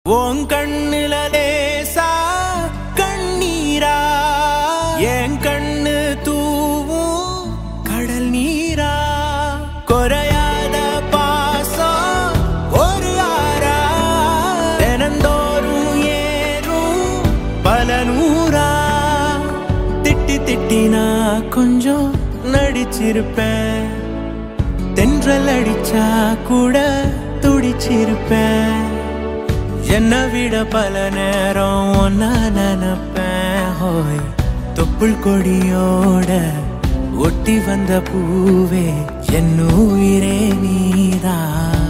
உன் கண்ணுல லேசா கண்ணீரா என் கண்ணு தூவும் கடல் நீரா குறையாத பாசம் ஒரு ஆறா தினந்தோறும் ஏறும் பல நூறா திட்டி திட்டி நான் கொஞ்சம் நடிச்சிருப்பேன் தென்றல் அடிச்சா கூட துடிச்சிருப்பேன் என்னை விட பல நேரம் ஒன்னா நினைப்பேன் ஹோய் தொப்புள் கொடியோட ஒட்டி வந்த பூவே என் உயிரே நீதான்